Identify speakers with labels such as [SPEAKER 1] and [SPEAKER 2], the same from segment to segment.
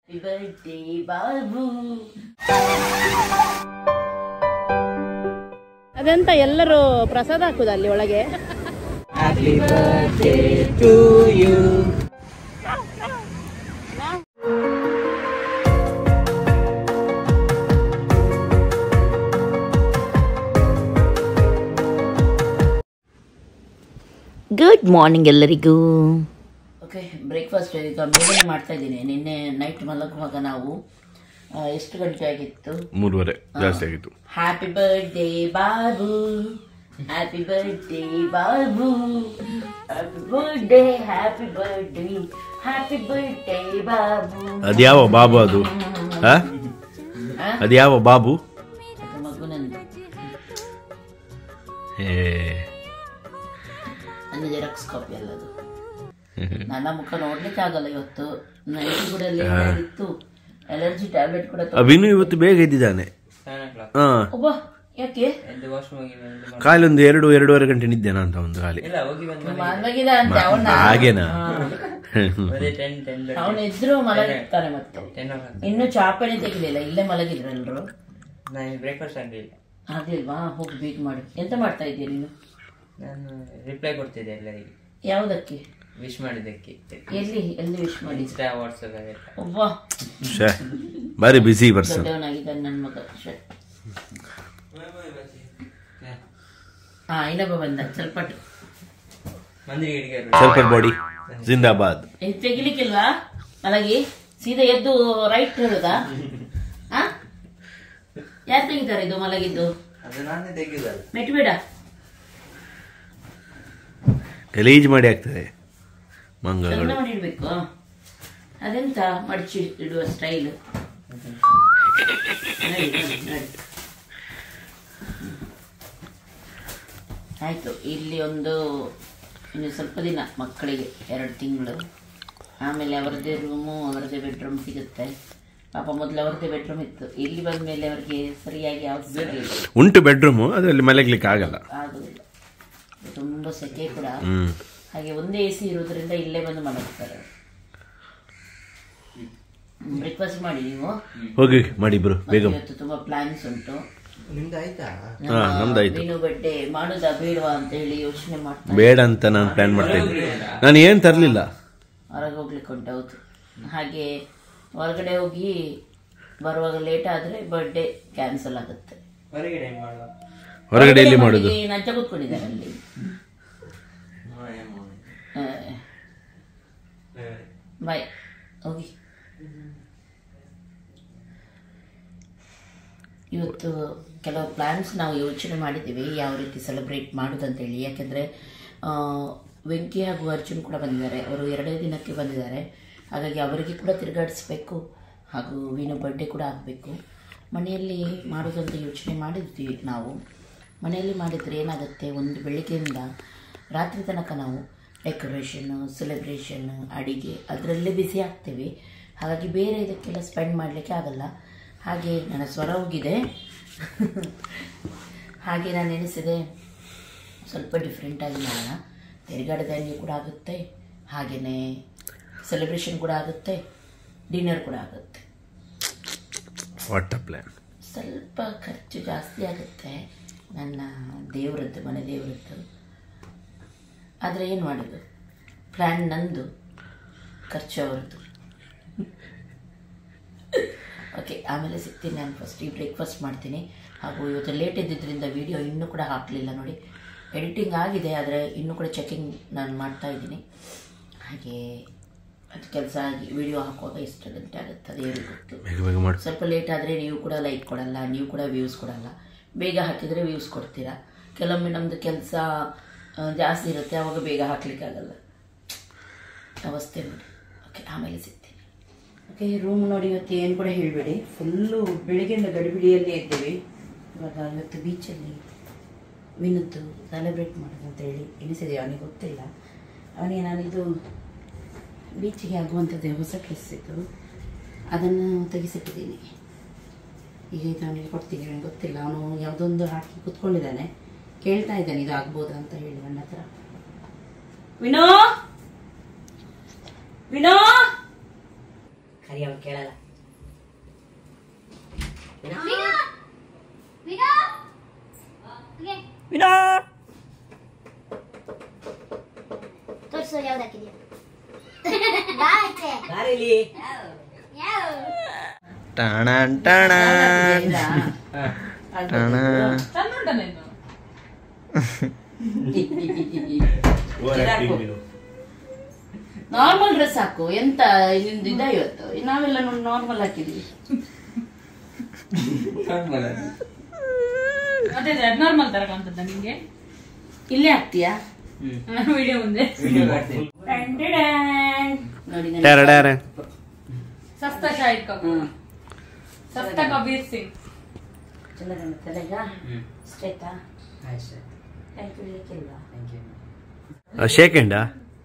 [SPEAKER 1] Birthday Babu
[SPEAKER 2] ಅದೆಂತ ಎಲ್ಲರೂ ಪ್ರಸಾದ ಹಾಕುದು ಅಲ್ಲಿ ಒಳಗೆ
[SPEAKER 3] Happy birthday to you.
[SPEAKER 1] Good morning ಎಲ್ಲರಿಗೂ ಓಕೆ ಬ್ರೇಕ್ಫಾಸ್ಟ್ ಈಗ ಬೇಗನೆ ಮಾಡ್ತಾ ಇದ್ದೀನಿ ನಿನ್ನೆ ನೈಟ್ ಮಲಗುವಾಗ ನಾವು ಆ, ಎಷ್ಟು ಗಂಟೆ ಆಗಿತ್ತು
[SPEAKER 4] ಮೂರುವರೆ ಜಾಸ್ತಿ ಆಗಿತ್ತು
[SPEAKER 1] happy birthday Babu happy birthday Babu happy birthday happy birthday happy birthday Babu
[SPEAKER 4] ಅದ್ಯಾವ ಬಾಬು ಅದು ಆ?
[SPEAKER 1] ಆ?
[SPEAKER 4] ಅದ್ಯಾವ ಬಾಬು
[SPEAKER 1] ಅದು ಮಗುನಂದು
[SPEAKER 4] ಏ
[SPEAKER 1] ನನ್ನ ಜೆರಾಕ್ಸ್ ಕಾಪಿ ಅಲ್ಲದು ನನ್ನ ಮುಖ ನೋಡ್ಲಿಕ್ಕೆ ಆಗಲ್ಲ ಇವತ್ತು ನೈಟ್ ಕೂಡ ಲೇಟ್ ಇತ್ತು ಅಲರ್ಜಿ ಟ್ಯಾಬ್ಲೆಟ್ ಕೂಡ ತಗೊ-
[SPEAKER 4] ಅವಿನು ಇವತ್ತು ಬೇಗ ಎದ್ದಿದ್ದಾನೆ
[SPEAKER 3] Seven o'clock.
[SPEAKER 4] ಹಾ
[SPEAKER 1] ಒಬ್ಬ ಯಾಕೆ
[SPEAKER 3] ಎದ್ದು ವಾಶ್ರೂಮ್ ಹೋಗಿ ಬಂದು
[SPEAKER 4] ಕಾಲಿ ಒಂದು ಎರಡು ಎರಡೂವರೆ ಗಂಟೆ ನಿದ್ದೇನ ಅಂತ ಒಂದು ಖಾಲಿ
[SPEAKER 3] ಇಲ್ಲ ಹೋಗಿ ಬಂದು
[SPEAKER 1] ಮಲಗಿದ ಅಂತ ಅವನ
[SPEAKER 4] ಹಾಗೇನಾ
[SPEAKER 3] ಅದೇ ಟೆನ್ ಟೆನ್
[SPEAKER 1] ಅವನು ಇದ್ರು ಮಲಗಿರ್ತಾನೆ ಮತ್ತೆ
[SPEAKER 3] ಟೆನ್ ಓ ಕ್ಲಾಕ್
[SPEAKER 1] ಇನ್ನು ಚಾಪಣೆ ತೆಗಿಲಿಲ್ಲ ಇಲ್ಲೇ ಮಲಗಿದ್ರು ಎಲ್ರು
[SPEAKER 3] ನಾನು ಬ್ರೇಕ್ಫಾಸ್ಟ್ ಆಗಲಿಲ್ಲ
[SPEAKER 1] ಆಗ್ಲಿಲ್ವಾ ಹೋಗಿ ಬೀಟ್ ಮಾಡಿ ಎಂತ ಮಾಡ್ತಾ ಇದೀಯ ನೀನು
[SPEAKER 3] ನಾನು ರಿಪ್ಲೈ ಕೊಡ್ತಿದ್ದೆ ಎಲ್ಲರಿಗೆ
[SPEAKER 1] ಯಾವುದಕ್ಕೆ
[SPEAKER 3] ವಿಶ್ ಮಾಡಿದ್ದಕ್ಕೆ
[SPEAKER 1] ಎಲ್ಲಿ ಎಲ್ಲಿ ವಿಶ್ ಮಾಡಿ
[SPEAKER 3] ಇನ್ಸ್ಟಾ ವಾಟ್ಸಪ್ ಅದೆಲ್ಲ
[SPEAKER 1] ಒಬ್ಬ
[SPEAKER 4] ಶ್ಯಾ ಬಾರಿ ಬಿಸಿ ಪರ್ಸನ್
[SPEAKER 1] ದೊಡ್ಡವನಾಗಿದ್ದಾನೆ ನನ್ನ ಮಗ ಶ್ಶೆ. ಹಾ ಇನ್ನೊಬ್ಬ ಬಂದ ಸ್ವಲ್ಪ
[SPEAKER 3] ಮಂದಿಗೆ ಹಿಡಿಗೆ
[SPEAKER 4] ಸ್ವಲ್ಪ ಬಾಡಿ ಜಿಂದಾಬಾದ್
[SPEAKER 1] ಇದು ತೆಗಿಲಿಕ್ಕಿಲ್ವಾ ಮಲಗಿ ಸೀದಾ ಎದ್ದು ರೈಟ್ ಹೇಳುದಾ ಹಾ ಯಾರು ತೆಗಿತಾರೆ ಇದು ಮಲಗಿದ್ದು
[SPEAKER 3] ಅದು ನಾನೇ ತೆಗೆಯುದಲ್ಲ
[SPEAKER 1] ಮೆಟ್ಬೇಡ
[SPEAKER 4] ಗಲೀಜ್ ಮಾಡಿ ಆಗ್ತದೆ ಮಂಗಗಳು
[SPEAKER 1] ಚಂದ ಮಾಡಿ ಇಡ್ಬೇಕು ಅದೆಂತ ಮಡಚಿ ಇಡುವ ಸ್ಟೈಲ್ ಆಯ್ತು ಇಲ್ಲಿ ಒಂದು ಇನ್ನು ಸ್ವಲ್ಪ ದಿನ ಮಕ್ಕಳಿಗೆ ಎರಡು ತಿಂಗಳು ಆಮೇಲೆ ಅವರದೇ ರೂಮು ಅವರದೇ ಬೆಡ್ರೂಮ್ ಸಿಗುತ್ತೆ ಪಾಪ ಮೊದಲು ಅವರದೇ ಬೆಡ್ರೂಮ್ ಇತ್ತು ಇಲ್ಲಿ ಬಂದ ಮೇಲೆ ಅವರಿಗೆ ಸರಿಯಾಗಿ ಯಾವ್ದು ಸಿಗಲಿಲ್ಲ
[SPEAKER 4] ಉಂಟು ಬೆಡ್ರೂಮು ಅದರಲ್ಲಿ ಮಲಗ್ಲಿಕ್ಕೆ ಆಗಲ್ಲ
[SPEAKER 1] ಆಗುದಿಲ್ಲ ತುಂಬ ಸೆಕೆ ಕೂಡ
[SPEAKER 4] ಹ್ಮ್
[SPEAKER 1] ಹಾಗೆ ಒಂದೇ ಎ ಸಿ ಇರೋದ್ರಿಂದ ಇಲ್ಲೇ ಬಂದು ಮಲಗ್ತಾರೆ ಬ್ರೇಕ್ಫಾಸ್ಟ್ ಮಾಡಿ ನೀವು
[SPEAKER 4] ಹೋಗಿ ಮಾಡಿ ಬ್ರೋ ಬೇಗ
[SPEAKER 1] ಇವತ್ತು ತುಂಬಾ ಪ್ಲಾನ್ಸ್ ಉಂಟು
[SPEAKER 3] ನಿಮ್ದು ಆಯ್ತಾ
[SPEAKER 4] ಹಾ ನಮ್ದಾಯ್ತು
[SPEAKER 1] ಮೀನು ಬಡ್ಡೆ ಮಾಡುದಾ ಬೇಡವಾ ಅಂತ ಹೇಳಿ ಯೋಚನೆ ಮಾಡ್ತಾ
[SPEAKER 4] ಬೇಡ ಅಂತ ನಾನು ಪ್ಲಾನ್ ಮಾಡ್ತಾ ಇದ್ದೆ ನಾನು ಏನ್ ತರ್ಲಿಲ್ಲ
[SPEAKER 1] ಹೊರಗೆ ಹೋಗ್ಲಿಕ್ಕೆ ಉಂಟು ಹೌದು ಹಾಗೆ ಹೊರಗಡೆ ಹೋಗಿ ಬರುವಾಗ ಲೇಟ್ ಆದ್ರೆ ಬರ್ಡೇ ಕ್ಯಾನ್ಸಲ್ ಆಗುತ್ತೆ
[SPEAKER 3] ಹೊರಗಡೆ ಮಾಡುವ
[SPEAKER 4] ಹೊರಗಡೆ ಎಲ್ಲಿ ಮಾಡುದು
[SPEAKER 1] ಹೊರಗಡೆ ನಂಚ ಕೂತ್ಕೊಂಡಿದ್ದಾರೆ ಅಲ್ಲಿ ಬಾಯ್ ಹೋಗಿ ಇವತ್ತು ಕೆಲವು ಪ್ಲ್ಯಾನ್ಸ್ ನಾವು ಯೋಚನೆ ಮಾಡಿದ್ದೀವಿ ಯಾವ ರೀತಿ ಸೆಲೆಬ್ರೇಟ್ ಮಾಡೋದಂತೇಳಿ ಯಾಕೆಂದರೆ ವೆಂಕಿ ಹಾಗೂ ಅರ್ಜುನ್ ಕೂಡ ಬಂದಿದ್ದಾರೆ ಅವರು ಎರಡೇ ದಿನಕ್ಕೆ ಬಂದಿದ್ದಾರೆ ಹಾಗಾಗಿ ಅವರಿಗೆ ಕೂಡ ತಿರುಗಾಡಿಸ್ಬೇಕು ಹಾಗೂ ವೀನು ಬರ್ಡೇ ಕೂಡ ಆಗಬೇಕು ಮನೆಯಲ್ಲಿ ಮಾಡೋದಂತ ಯೋಚನೆ ಮಾಡಿದ್ವಿ ನಾವು ಮನೆಯಲ್ಲಿ ಮಾಡಿದರೆ ಏನಾಗುತ್ತೆ ಒಂದು ಬೆಳಿಗ್ಗೆಯಿಂದ ರಾತ್ರಿ ತನಕ ನಾವು ಡೆಕೋರೇಷನ್ನು ಸೆಲೆಬ್ರೇಷನ್ ಅಡಿಗೆ ಅದರಲ್ಲೇ ಬ್ಯುಸಿ ಆಗ್ತೀವಿ ಹಾಗಾಗಿ ಬೇರೆ ಇದಕ್ಕೆಲ್ಲ ಸ್ಪೆಂಡ್ ಮಾಡಲಿಕ್ಕೆ ಆಗಲ್ಲ ಹಾಗೆ ನನ್ನ ಸ್ವರ ಹೋಗಿದೆ ಹಾಗೆ ನಾನು ಎನಿಸಿದೆ ಸ್ವಲ್ಪ ಡಿಫ್ರೆಂಟಾಗಿ ಮಾಡೋಣ ತಿರುಗಾಡದಂಗೆ ಕೂಡ ಆಗುತ್ತೆ ಹಾಗೆಯೇ ಸೆಲೆಬ್ರೇಷನ್ ಕೂಡ ಆಗುತ್ತೆ ಡಿನ್ನರ್ ಕೂಡ ಆಗುತ್ತೆ
[SPEAKER 4] ವಾಟ್ ಅ ಪ್ಲಾನ್
[SPEAKER 1] ಸ್ವಲ್ಪ ಖರ್ಚು ಜಾಸ್ತಿ ಆಗುತ್ತೆ ನನ್ನ ದೇವರದ್ದು ಮನೆ ದೇವರದ್ದು ಆದರೆ ಏನು ಮಾಡೋದು ಪ್ಲ್ಯಾನ್ ನಂದು ಖರ್ಚು ಅವರದ್ದು ಓಕೆ ಆಮೇಲೆ ಸಿಗ್ತೀನಿ ನಾನು ಫಸ್ಟ್ ಈ ಬ್ರೇಕ್ಫಾಸ್ಟ್ ಮಾಡ್ತೀನಿ ಹಾಗೂ ಇವತ್ತು ಲೇಟ್ ಇದ್ದಿದ್ದರಿಂದ ವಿಡಿಯೋ ಇನ್ನೂ ಕೂಡ ಹಾಕಲಿಲ್ಲ ನೋಡಿ ಎಡಿಟಿಂಗ್ ಆಗಿದೆ ಆದರೆ ಇನ್ನೂ ಕೂಡ ಚೆಕಿಂಗ್ ನಾನು ಮಾಡ್ತಾ ಇದ್ದೀನಿ ಹಾಗೆ ಅದು ಕೆಲಸ ಆಗಿ ವಿಡಿಯೋ ಹಾಕುವಾಗ ಎಷ್ಟು ಗಂಟೆ ಆಗುತ್ತೆ ಅದೇ ಗೊತ್ತು
[SPEAKER 4] ಬೇಗ ಬೇಗ ಮಾಡು
[SPEAKER 1] ಸ್ವಲ್ಪ ಲೇಟ್ ಆದರೆ ನೀವು ಕೂಡ ಲೈಕ್ ಕೊಡಲ್ಲ ನೀವು ಕೂಡ ವ್ಯೂಸ್ ಕೊಡಲ್ಲ ಬೇಗ ಹಾಕಿದರೆ ವ್ಯೂಸ್ ಕೊಡ್ತೀರಾ ಕೆಲವೊಮ್ಮೆ ನಮ್ಮದು ಕೆಲಸ ಜಾಸ್ತಿ ಇರುತ್ತೆ ಆವಾಗ ಬೇಗ ಹಾಕ್ಲಿಕ್ಕಾಗಲ್ಲ ಅವಸ್ಥೆ ನೋಡಿ ಓಕೆ ಆಮೇಲೆ ಸಿಗ್ತೀನಿ ಓಕೆ ರೂಮ್ ನೋಡಿ ಇವತ್ತು ಏನು ಕೂಡ ಹೇಳಬೇಡಿ ಫುಲ್ಲು ಬೆಳಿಗ್ಗೆಯಿಂದ ಗಡಿಬಿಡಿಯಲ್ಲೇ ಇದ್ದೀವಿ ಇವಾಗ ಇವತ್ತು ಬೀಚಲ್ಲಿ ವಿನದ್ದು ಸೆಲೆಬ್ರೇಟ್ ಮಾಡೋದು ಅಂತ ಹೇಳಿ ಎನಿಸಿದೆ ಅವನಿಗೆ ಗೊತ್ತಿಲ್ಲ ಅವನಿಗೆ ನಾನಿದು ಬೀಚಿಗೆ ಆಗುವಂಥದ್ದು ಹೊಸ ಡ್ರೆಸ್ ಇದು ಅದನ್ನು ತೆಗೆಸಿಟ್ಟಿದ್ದೀನಿ ಈಗ ಇದು ಅವನಿಗೆ ಕೊಡ್ತೀನಿ ಅವನಿಗೆ ಗೊತ್ತಿಲ್ಲ ಅವನು ಯಾವುದೊಂದು ಹಾಕಿ ಕುತ್ಕೊಂಡಿದ್ದಾನೆ ಕೇಳ್ತಾ ಇದ್ದಾನೆ ಇದು ಆಗ್ಬೋದಾ ಅಂತ ಹೇಳಿ ನನ್ನ ಹತ್ರ ವಿನೋ ವಿನೋ
[SPEAKER 5] ಕರಿ ಅವ್ನು ಕೇಳಲ್ಲ
[SPEAKER 6] ತೋರಿಸು ಯಾವ್ದು ಹಾಕಿದ್ಯಾ
[SPEAKER 5] ಬಾರಿಲಿ
[SPEAKER 3] ಟಣ ಟಣ
[SPEAKER 1] ನಾರ್ಮಲ್ ಡ್ರೆಸ್ ಹಾಕು ಎಂತ ನಿಂದು ಇದ ಇವತ್ತು ನಾವೆಲ್ಲ ನಾರ್ಮಲ್ ಹಾಕಿದ್ವಿ
[SPEAKER 2] ಮತ್ತೆ ನಾರ್ಮಲ್ ತರ ಕಾಣ್ತದ ನಿಂಗೆ
[SPEAKER 1] ಇಲ್ಲೇ ಹಾಕ್ತೀಯಾ
[SPEAKER 2] ವಿಡಿಯೋ ಮುಂದೆ
[SPEAKER 1] ನೋಡಿ ನನಗೆ
[SPEAKER 4] ಟೆರಡ್ಯಾರೆ.
[SPEAKER 2] ಸಸ್ತಾ ಶಾಹಿದ್ ಕಪೂರ್ ಸಸ್ತಾ ಕಬೀರ್ ಸಿಂಗ್
[SPEAKER 1] ಚಂದ ಕಾಣುತ್ತಲ್ಲ ಈಗ
[SPEAKER 3] ಹ್ಮ್
[SPEAKER 1] ಸ್ಟ್ರೇಟಾ
[SPEAKER 3] ಆಯ್ತು
[SPEAKER 1] ಥ್ಯಾಂಕ್ ಯು ಇರ್ಲಿಕ್ಕಿಲ್ವಾ
[SPEAKER 3] ಥ್ಯಾಂಕ್ ಯು
[SPEAKER 4] ಶೇಕ್ ಹ್ಯಾಂಡಾ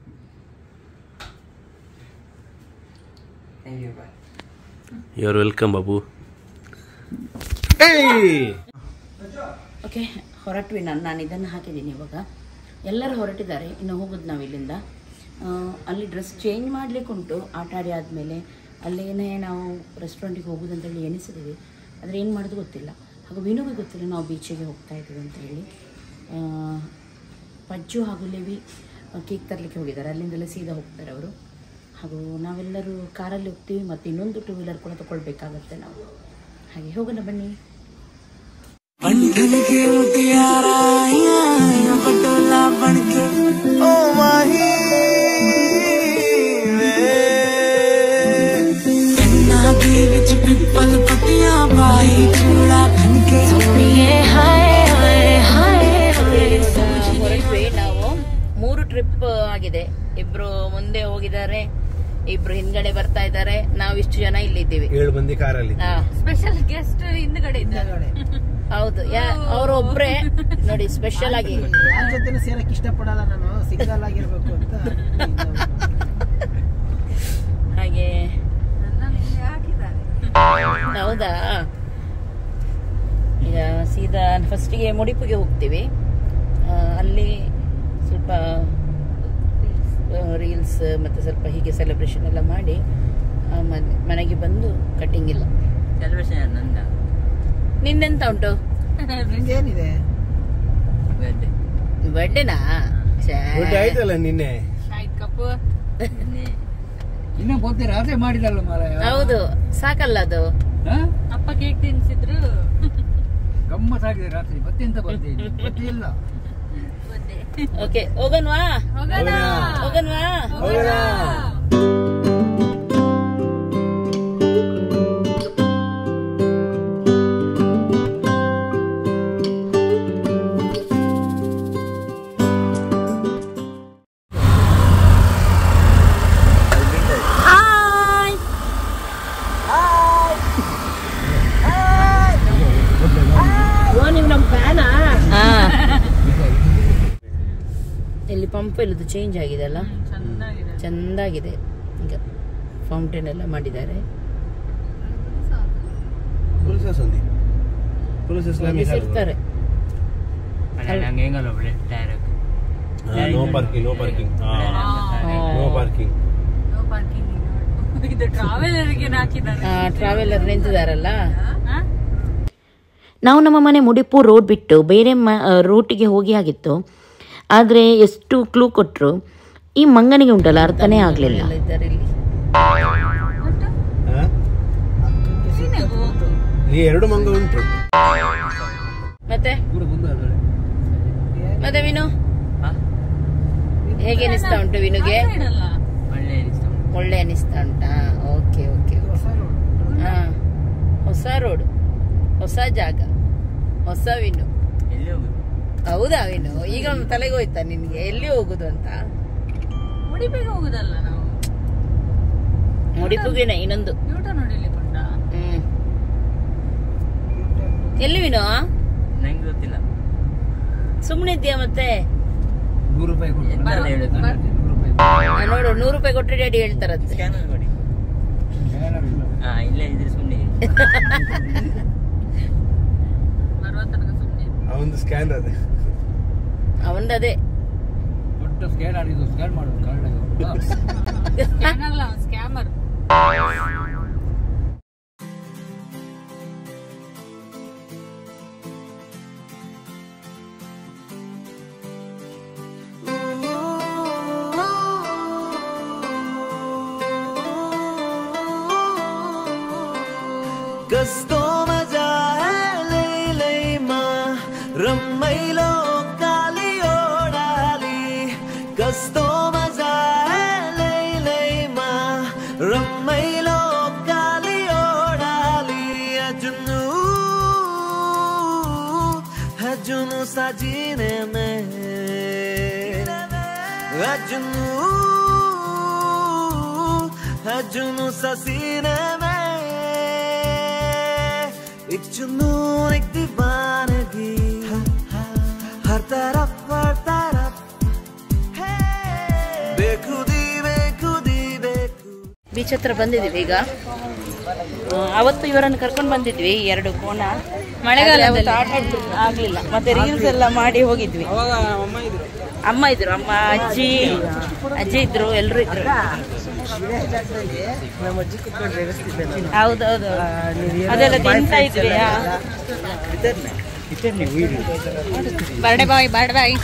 [SPEAKER 3] thank you bye
[SPEAKER 4] you are welcome Babu
[SPEAKER 1] okay ಹೊರಟ್ವಿ ನಾನು ನಾನು ಇದನ್ನು ಹಾಕಿದ್ದೀನಿ ಇವಾಗ ಎಲ್ಲರೂ ಹೊರಟಿದ್ದಾರೆ ಇನ್ನು ಹೋಗೋದು ನಾವು ಇಲ್ಲಿಂದ ಆ, ಅಲ್ಲಿ ಡ್ರೆಸ್ ಚೇಂಜ್ ಮಾಡಲಿಕ್ಕೆ ಉಂಟು ಆಟ ಆಡಿ ಆದಮೇಲೆ ಅಲ್ಲೇನೇ ನಾವು ರೆಸ್ಟೋರೆಂಟಿಗೆ ಹೋಗೋದಂತೇಳಿ ಎನಿಸಿದ್ದೀವಿ ಆದರೆ ಏನು ಮಾಡೋದು ಗೊತ್ತಿಲ್ಲ ಹಾಗೂ ವಿನುಗೆ ಗೊತ್ತಿಲ್ಲ ನಾವು ಬೀಚಿಗೆ ಹೋಗ್ತಾ ಇದ್ದೀವಿ ಅಂತ ಹೇಳಿ ಆ, ಪಜ್ಜು ಹಾಗೂ ಲೆವಿ ಕೇಕ್ ತರಲಿಕ್ಕೆ ಹೋಗಿದ್ದಾರೆ ಅಲ್ಲಿಂದಲೇ ಸೀದಾ ಹೋಗ್ತಾರೆ ಅವರು ಹಾಗೂ ನಾವೆಲ್ಲರೂ ಕಾರಲ್ಲಿ ಹೋಗ್ತೀವಿ ಮತ್ತು ಇನ್ನೊಂದು ಟೂ ವೀಲರ್ ಕೂಡ ತಗೊಳ್ಬೇಕಾಗತ್ತೆ ನಾವು ಹಾಗೆ ಹೋಗೋಣ ಬನ್ನಿ ಹೊರಟ್ವಿ ನಾವು ಮೂರು ಟ್ರಿಪ್ ಆಗಿದೆ ಇಬ್ರು ಮುಂದೆ ಹೋಗಿದ್ದಾರೆ ಇಬ್ರು ಹಿಂದ್ಗಡೆ ಬರ್ತಾ ಇದ್ದಾರೆ ನಾವು ಇಷ್ಟು ಜನ ಇಲ್ಲಿದ್ದೀವಿ
[SPEAKER 4] ಏಳು ಮಂದಿ ಕಾರಲ್ಲಿ
[SPEAKER 1] ಹಾ
[SPEAKER 2] ಸ್ಪೆಷಲ್ ಗೆಸ್ಟ್ ಹಿಂದ್ಗಡೆ ಇದ್ದಾರೆ
[SPEAKER 1] ಹೌದು ಯಾ ಅವ್ರು ಒಬ್ರೇ ನೋಡಿ ಸ್ಪೆಷಲ್ ಆಗಿ
[SPEAKER 7] ಯಾರ ಜೊತೆನೂ ಸೇರಕ್ ಇಷ್ಟಪಡಲ್ಲ ನಾನು ಸಿಂಗಲ್ ಆಗಿರ್ಬೇಕು ಅಂತ
[SPEAKER 1] ಹಾಗೆ ಹೌದಾ ಈಗ ಸೀದಾ ಫಸ್ಟಿಗೆ ಮುಡಿಪಿಗೆ ಹೋಗ್ತೀವಿ ಆ, ಅಲ್ಲಿ ಸ್ವಲ್ಪ ರೀಲ್ಸ್ ಮತ್ತೆ ಸ್ವಲ್ಪ ಹೀಗೆ ಸೆಲೆಬ್ರೇಷನ್ ಎಲ್ಲ ಮಾಡಿ ಆಮೇಲೆ ಮನೆಗೆ ಬಂದು ಕಟಿಂಗ್ ಇಲ್ಲ
[SPEAKER 3] ಸೆಲೆಬ್ರೇಷನ್ ನಂದ
[SPEAKER 1] ನಿಂದೆಂತ ಉಂಟು
[SPEAKER 7] ಏನಿದೆ
[SPEAKER 3] ಬರ್ಡೇ
[SPEAKER 1] ಬರ್ಡೇನಾ
[SPEAKER 4] ಆಯ್ತಲ್ಲ ನಿನ್ನೆ
[SPEAKER 2] ಶಾಹಿದ್ ಕಪೂರ್
[SPEAKER 7] ಇನ್ನ ಬಂದೆ ರಾತ್ರಿ ಮಾಡಿದಲ್ಲ ಮಾರ
[SPEAKER 1] ಹೌದು ಸಾಕಲ್ಲ ಅದು
[SPEAKER 2] ಅಪ್ಪ ಕೇಕ್ ತಿನ್ಸಿದ್ರು
[SPEAKER 7] ಗಮ್ಮತ್ ಆಗಿದೆ ರಾತ್ರಿ ಮತ್ತೆಂತ ಬರ್ತೀನಿ ಮತ್ತೆ ಇಲ್ಲ
[SPEAKER 1] ಓಕೆ ಹೋಗನ್ವಾ ಹೋಗನ್ವಾ ಹಾ. ಇಲ್ಲಿ ಪಂಪ್ ಎಲ್ಲದು ಚೇಂಜ್ ಆಗಿದೆ ಅಲ್ಲ
[SPEAKER 2] ಚೆನ್ನಾಗಿದೆ
[SPEAKER 1] ಚೆಂದಾಗಿದೆ ಈಗ ಫೌಂಟೇನ್ ಎಲ್ಲ ಮಾಡಿದ್ದಾರೆ ಇರ್ತಾರೆ
[SPEAKER 3] ನಂಗೆ ಹೆಂಗಲ್ಲ ಒಬ್ಳೆ tyre
[SPEAKER 4] no parking no parking no parking
[SPEAKER 2] no parking ಇದು ಟ್ರಾವೆಲರ್ಗೆ ಹಾಕಿದ್ದಾರೆ
[SPEAKER 1] ಟ್ರಾವೆಲರ್ ನಿಂತಿದಾರಲ್ಲ
[SPEAKER 2] ಹಾ?
[SPEAKER 1] ನಾವು ನಮ್ಮ ಮನೆ ಮುಡಿಪು ರೋಡ್ ಬಿಟ್ಟು ಬೇರೆ ಮ ರೂಟಿಗೆ ಹೋಗಿ ಆಗಿತ್ತು ಆದರೆ ಎಷ್ಟು ಕ್ಲೂ ಕೊಟ್ಟರು ಈ ಮಂಗನಿಗೆ ಉಂಟಲ್ಲ ಅರ್ಥನೇ ಆಗಲಿಲ್ಲ
[SPEAKER 4] ಈ ಎರಡು ಮಂಗ ಉಂಟು
[SPEAKER 1] ಮತ್ತೆ ಮತ್ತೆ ವಿನು ಹೇಗೆ ಅನಿಸ್ತಾ ಉಂಟು ವಿನುಗೆ
[SPEAKER 2] ಇಡಲ್ಲ.
[SPEAKER 3] ಒಳ್ಳೆ ಅನಿಸ್ತು
[SPEAKER 1] ಒಳ್ಳೆ ಅನಿಸ್ತಾ ಉಂಟಾ ಓಕೆ ಓಕೆ ಹಾ ಹೊಸ ರೋಡ್ ಹೊಸ ಜಾಗ ಹೊಸ ವಿನು
[SPEAKER 3] ಎಲ್ಲಿ ಹೋಗುದು
[SPEAKER 1] ಹೌದಾ ವಿನು ಈಗ ಒಂದು ತಲೆಗೆ ಹೋಯ್ತಾ ನಿನ್ಗೆ ಎಲ್ಲಿ ಹೋಗುದು ಅಂತ
[SPEAKER 2] ಉಡುಪಿಗೆ ಹೋಗುದಲ್ಲ ನಾವು
[SPEAKER 1] ಮುಡಿಪುಗೆನೆ ಇನ್ನೊಂದು
[SPEAKER 2] ಯೂಟ ನೋಡಿಲಿಕ್ಕೆ ಉಂಟಾ
[SPEAKER 1] ಹ್ಮ್ ಎಲ್ಲಿ ವಿನು
[SPEAKER 3] ನಂಗೆ ಗೊತ್ತಿಲ್ಲ
[SPEAKER 1] ಸುಮ್ಮನೆ ಇದ್ಯಾ ಮತ್ತೆ
[SPEAKER 7] ನೂರು ರೂಪಾಯಿ ಕೊಡು
[SPEAKER 3] ಎಂತ ಹೇಳುದು
[SPEAKER 7] ನೂರು ರೂಪಾಯಿ
[SPEAKER 1] ಆ, ನೋಡು ನೂರು ರೂಪಾಯಿ ಕೊಟ್ಟರೆ ಡ್ಯಾಡಿ ಹೇಳ್ತಾರಂತೆ
[SPEAKER 3] ಸ್ಕ್ಯಾನರ್ ಕೊಡಿ ಹಾ ಇಲ್ಲೇ ಇದ್ರೆ ಸುಮ್ಮನೆ
[SPEAKER 2] ಬರುವ ತನಕ ಸುಮ್ಮನೆ
[SPEAKER 4] ಅವೊಂದು ಸ್ಕ್ಯಾನ್ ಅದೇ
[SPEAKER 1] ಅವಂದದೇ
[SPEAKER 7] ದೊಡ್ಡ ಸ್ಕ್ಯಾನ್ ಆಡಿದ್ದು ಸ್ಕ್ಯಾನ್ ಮಾಡೋದು ಕಾರ್ಡ್
[SPEAKER 2] ಸ್ಕ್ಯಾನರ್ ಅಲ್ಲ ಸ್ಕ್ಯಾಮರ್
[SPEAKER 5] ಕಸ್ತೋ ಮಜಾ ಲೈ ಲೈ ಮಾ ರಮ್ಮೈಲೋ ಕಾಲಿ ಓಡಾಲಿ ಕಸ್ತೋ ಮಜಾ ಲೈ ಲೈ ಮಾ ರಮ್ಮೈಲೋ ಕಾಲಿ ಓಡಾಲಿ ಅಜುನು ಅಜುನು ಸಜೀನೆ ಮೇ ಅಜುನು अजुनु ससीने में एक जुनून एक दीवानगी हर तरफ हर तरफ बेखुदी बेखुदी बेखुदी
[SPEAKER 1] ಬೀಚ್ ಹತ್ರ ಬಂದಿದ್ದೀವಿ ಈಗ ಆ, ಅವತ್ತು ಇವರನ್ನು ಕರ್ಕೊಂಡು ಬಂದಿದ್ವಿ ಎರಡು ಕೋಣ
[SPEAKER 2] ಮಳೆಗಾಲದಲ್ಲಿ.
[SPEAKER 1] ಆದ್ರೆ ಅವತ್ತು ಆಟ ಆಡ್ಲಿಕ್ಕೆ ಆಗ್ಲಿಲ್ಲ ಮತ್ತೆ ರೀಲ್ಸ್ ಎಲ್ಲ ಮಾಡಿ ಹೋಗಿದ್ವಿ ಅಮ್ಮ ಇದ್ರು ಅಮ್ಮ ಅಜ್ಜಿ ಅಜ್ಜಿ ಇದ್ರು ಎಲ್ರು ಇದ್ರು ಹೌದೌದು ಅದೆಲ್ಲ ತಿಂತಾ ಇದ್ವಿ ಆ.
[SPEAKER 2] Birthday boy birthday boy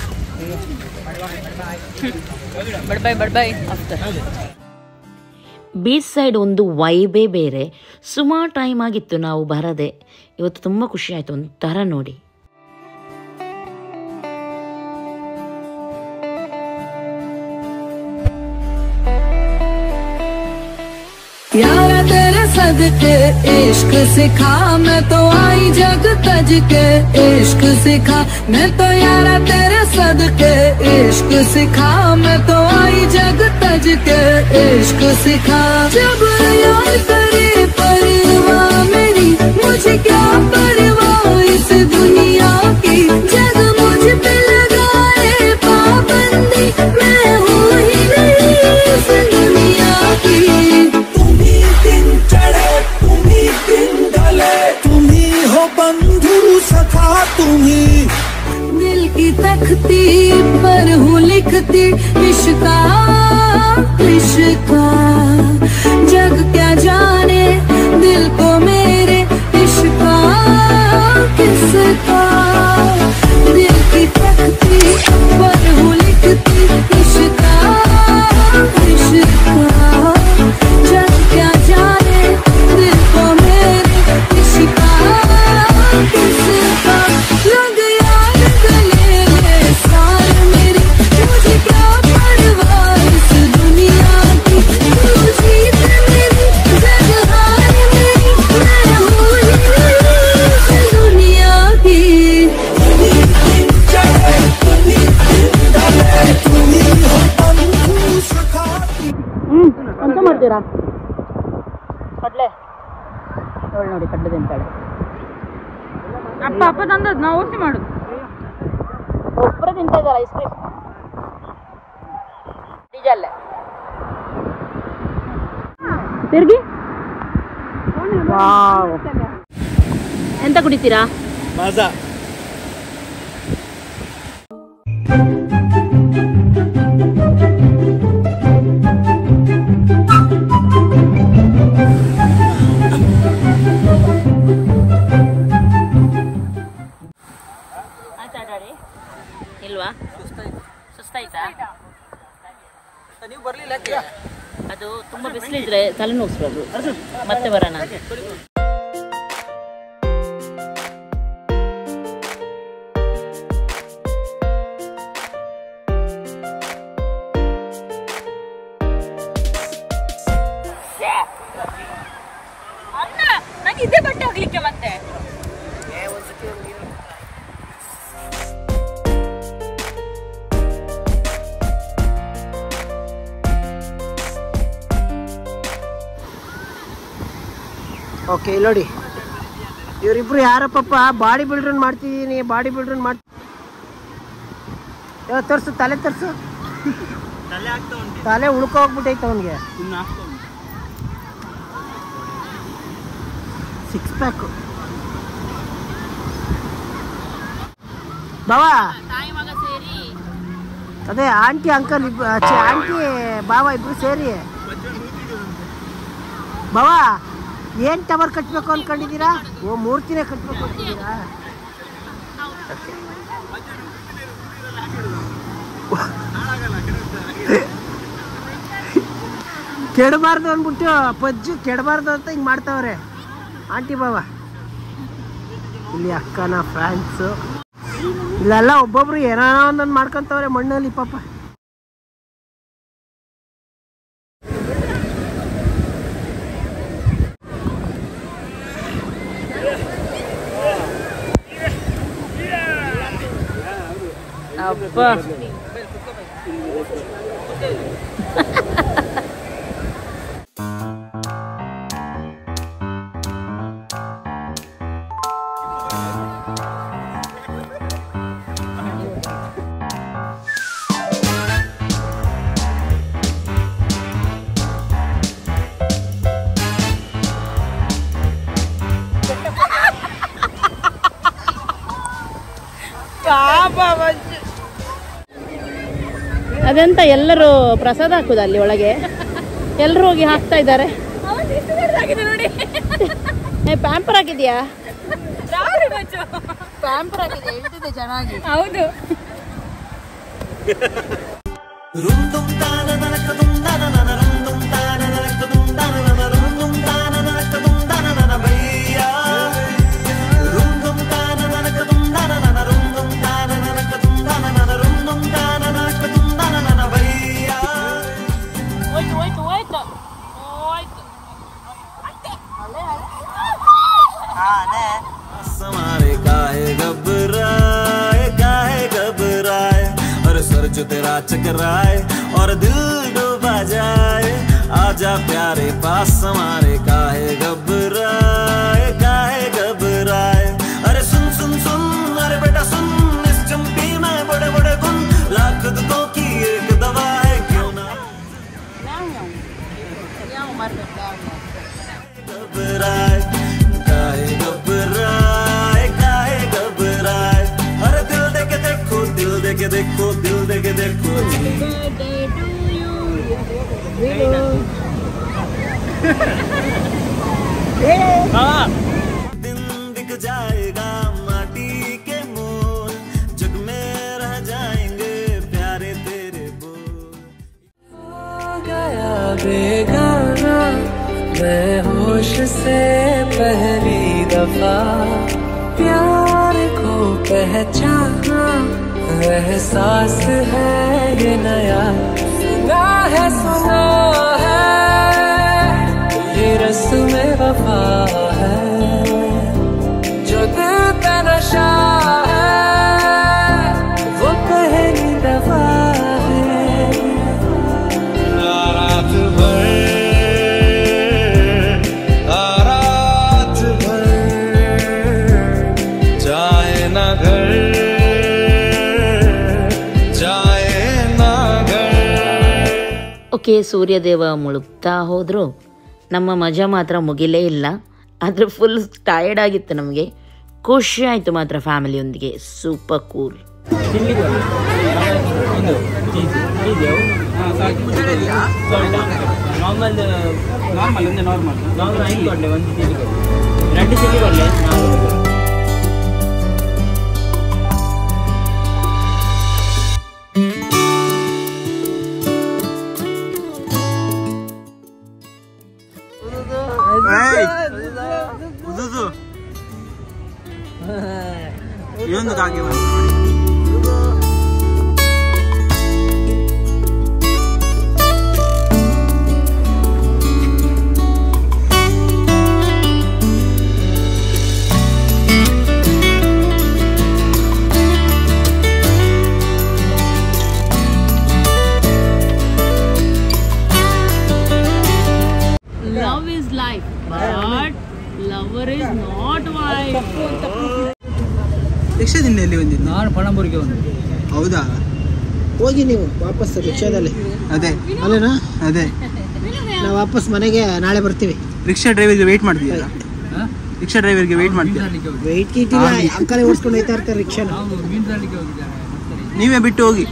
[SPEAKER 2] bad boy bad boy
[SPEAKER 6] beach side ಒಂದು ವೈಬೇ ಬೇರೆ ಸುಮಾರು ಟೈಮ್ ಆಗಿತ್ತು ನಾವು ಬರದೆ ಇವತ್ತು ತುಂಬ ಖುಷಿ ಆಯಿತು ಒಂಥರ ನೋಡಿ
[SPEAKER 8] यारा तेरे सदके इश्क सिखा मैं तो आई जग तज के इश्क सिखा मैं तो यारा तेरे सदके इश्क सिखा मैं तो आई जग तज के इश्क सिखा जब यार करे परवाह मेरी मुझे क्या परवाह इस दुनिया की जग मुझ पे लगाए पाबंदी मैं हूँ ही नहीं इस दुनिया की
[SPEAKER 5] तुम्ही दिन चढ़े तुम्ही दिन ढले तुम्ही हो बंधु सखा तुम्ही
[SPEAKER 8] दिल की तख्ती पर हूँ लिखती इश्का इश्का जग क्या जाने दिल को मेरे इश्का किसका दिल की तख्ती पर हूँ लिखती इश्का इश्का जग क्या जाने दिल को मेरे इश्का किसका रंग यार गले ले सार मेरी मुझे क्या परवाह इस दुनिया की तू जीत मेरी जग हार मेरी मैं हूँ ही नहीं इस दुनिया की
[SPEAKER 1] ಎಂತ ಮಾಡ್ತೀರಾ ಕಡ್ಲೆ ನೋಡಿ ನೋಡಿ ಕಡ್ಲೆ ತಿಂತಾಳೆ
[SPEAKER 2] ಅಪ್ಪ ಅಪ್ಪ ತಂದದ್ ನಾವು ಓಸಿ ಮಾಡು
[SPEAKER 1] ಒಬ್ಬರೇ ತಿಂತಾ ಇದ್ದಾರೆ ಐಸ್ ಕ್ರೀಮ್ ನಿಜಲ್ಲೇ ತಿರ್ಗಿ ವಾವ್. ಎಂತ ಕುಡಿತೀರಾ
[SPEAKER 4] ಮಜಾ
[SPEAKER 1] ಆಯ್ತಾ ಡ್ಯಾಡಿ ಇಲ್ವಾ ಸುಸ್ತಾಯ್ತಾ
[SPEAKER 3] ನೀವು ಬರ್ಲಿಲ್ಲ
[SPEAKER 1] ಅದು ತುಂಬಾ ಬಿಸಿಲಿದ್ರೆ ತಲೆನೋವಿಸ್ಬೋದು ಮತ್ತೆ ಬರೋಣ
[SPEAKER 2] ಅಣ್ಣ ನಂಗೆ ಇದೇ ಬಟ್ಟೆ ಹಾಕ್ಲಿಕ್ಕೆ ಮತ್ತೆ
[SPEAKER 9] ಓಕೆ ಇಲ್ಲಿ ನೋಡಿ ಇವರಿಬ್ರು ಯಾರಪ್ಪಪ್ಪ ಬಾಡಿ ಬಿಲ್ಡ್ರನ್ ಮಾಡ್ತಿದ್ದೀನಿ ಬಾಡಿ ಬಿಲ್ಡ್ರನ್ ಮಾಡ್ ಯಾವ ತರ್ಸು ತಲೆ ತರ್ಸು ತಲೆ ಉಳ್ಕೋಗ್ಬಿಟ್ಟೈತೆ ಅವನಿಗೆ ಸಿಕ್ಸ್ ಪ್ಯಾಕ್ ಬಾವಾ
[SPEAKER 1] ತಾಯಿ ಮಗ ಸೇರಿ
[SPEAKER 9] ಅದೇ ಆಂಟಿ ಅಂಕಲ್ ಇಬ್ ಆಂಟಿ ಬಾವ ಇಬ್ರು ಸೇರಿ ಬಾವ ಏನ್ ಟವರ್ ಕಟ್ಬೇಕು ಅನ್ಕೊಂಡಿದ್ದೀರಾ ಓ ಮೂರ್ತಿನೇ ಕಟ್ಬೇಕು ಅಂತಿದ್ದೀರಾ ಕೆಡಬಾರ್ದು ಅಂದ್ಬಿಟ್ಟು ಪಜ್ಜು ಕೆಡಬಾರ್ದು ಅಂತ ಹಿಂಗ್ ಮಾಡ್ತಾವ್ರೆ ಆಂಟಿ ಬಾವ ಇಲ್ಲಿ ಅಕ್ಕನ ಫ್ಯಾನ್ಸು ಇಲ್ಲೆಲ್ಲ ಒಬ್ಬೊಬ್ರು ಏನೋ ಒಂದೊಂದು ಮಾಡ್ಕೊಂತವ್ರೆ ಮಣ್ಣಲ್ಲಿ ಪಾಪ
[SPEAKER 1] ಅಪ್ಪ ಅದೆಂತ ಎಲ್ಲರೂ ಪ್ರಸಾದ ಹಾಕುದ ಅಲ್ಲಿ ಒಳಗೆ ಎಲ್ಲರೂ ಹೋಗಿ ಹಾಕ್ತಾ ಇದ್ದಾರೆ
[SPEAKER 2] ನೋಡಿ
[SPEAKER 1] ಏ ಪ್ಯಾಂಪರ್ ಹಾಕಿದ್ಯಾ
[SPEAKER 2] ರಾತ್ರಿ ಬಚ್ಚು
[SPEAKER 1] ಪ್ಯಾಂಪರ್ ಹಾಕಿದ್ಯಾ ಇಳ್ತಿದೆ ಚೆನ್ನಾಗಿ
[SPEAKER 2] ಹೌದು
[SPEAKER 1] ಹೋಯ್ತು ಹೋಯ್ತು ಹೋಯ್ತು ಹೋಯ್ತು
[SPEAKER 5] हमारे काहे घबराए काहे घबराए और सर जो तेरा चकराए और दिल डूबा जाए आजा प्यारे पास हमारे काहे घबराए काहे घबराए अरे सुन सुन सुन अरे बेटा सुन इस चंपी में बड़े बड़े गुण लाख दुखों की एक दवा है क्यों ना घबराए काहे घबराए काहे घबराए अरे दिल दे के देखो दिल दे के देखो दिल दे के देखो दिन दिख जाएगा माटी के मोल जग में रह जाएंगे प्यारे तेरे बोल
[SPEAKER 8] गया बेगाना मैं होश से पहली दफा प्यार को पहचाना एहसास है ये नया सुना है सुना है ये रस्म वफा है जो दिल का नशा है वो पहली दफा है रात भर रात भर जाए ना घर जाए ना घर
[SPEAKER 6] ಓಕೆ ಸೂರ್ಯದೇವ ಮುಳುಗ್ತಾ ಹೋದರೂ ನಮ್ಮ ಮಜಾ ಮಾತ್ರ ಮುಗಿಲೇ ಇಲ್ಲ ಆದರೆ ಫುಲ್ ಟಯರ್ಡ್ ಆಗಿತ್ತು ನಮಗೆ ಖುಷಿ ಆಯಿತು ಮಾತ್ರ ಫ್ಯಾಮಿಲಿಯೊಂದಿಗೆ ಸೂಪರ್ ಕೂಲ್
[SPEAKER 3] ಒಂದು ಚೀಸ್ ಚೀಸ್ ನಾರ್ಮಲ್ ನಾರ್ಮಲ್ ಒಂದು ನಾರ್ಮಲ್ ನಾರ್ಮಲ್ ಐದು ಕೊಡಲೆ ಒಂದು ಚಿಲ್ಲಿ ಕೊಡಲೆ ಎರಡು ಚಿಲ್ಲಿ ಕೊಡಲೆ
[SPEAKER 4] ಇದೊಂದು ಕಾಗೆ
[SPEAKER 1] love is life but lover is not wife
[SPEAKER 7] ರಿಕ್ಷಾದಿಂದ ಎಲ್ಲಿ ಬಂದಿದ್ದು ನಾನು ಪಣಂಬೂರಿಗೆ ಒಂದು
[SPEAKER 9] ಹೌದಾ ಹೋಗಿ ನೀವು ವಾಪಸ್ ರಿಕ್ಷಾದಲ್ಲಿ
[SPEAKER 7] ಅದೇ
[SPEAKER 9] ಅಲ್ಲೇನಾ
[SPEAKER 7] ಅದೇ
[SPEAKER 9] ನಾವು ವಾಪಸ್ ಮನೆಗೆ ನಾಳೆ ಬರ್ತೀವಿ
[SPEAKER 7] ರಿಕ್ಷಾ ಡ್ರೈವರ್ಗೆ ವೆಯ್ಟ್ ಮಾಡ್ತೀರಾ ರಿಕ್ಷಾ ಡ್ರೈವರ್ಗೆ ವೆಯ್ಟ್ ಮಾಡ್ತೀರಾ
[SPEAKER 9] ವೆಯ್ಟ್ ಗೀಟ್ ಇಲ್ಲ ಅಂಕಲೇ ಓಡಿಸ್ಕೊಂಡು ಹೋಯ್ತಾ ಇರ್ತಾರೆ ರಿಕ್ಷಾನ
[SPEAKER 7] ನೀವೇ ಬಿಟ್ಟು ಹೋಗಿ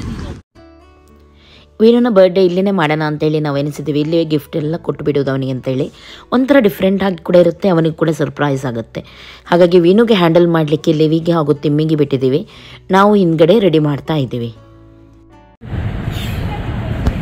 [SPEAKER 6] ವೀರನ ಬರ್ಡೇ ಇಲ್ಲಿನೇ ಮಾಡೋಣ ಅಂತೇಳಿ ನಾವು ಎನಿಸಿದ್ದೀವಿ ಇಲ್ಲಿಯೇ ಗಿಫ್ಟ್ ಎಲ್ಲ ಕೊಟ್ಟು ಬಿಡೋದು ಅವನಿಗೆ ಅಂತೇಳಿ ಒಂಥರ ಡಿಫ್ರೆಂಟ್ ಆಗಿ ಕೂಡ ಇರುತ್ತೆ ಅವನಿಗೆ ಕೂಡ ಸರ್ಪ್ರೈಸ್ ಆಗುತ್ತೆ ಹಾಗಾಗಿ ವೀನುಗೆ ಹ್ಯಾಂಡಲ್ ಮಾಡಲಿಕ್ಕೆ ಲಿವಿಗೆ ಹಾಗೂ ತಿಮ್ಮಿಗೆ ಬಿಟ್ಟಿದ್ದೀವಿ ನಾವು ಹಿಂದ್ಗಡೆ ರೆಡಿ ಮಾಡ್ತಾ ಇದ್ದೀವಿ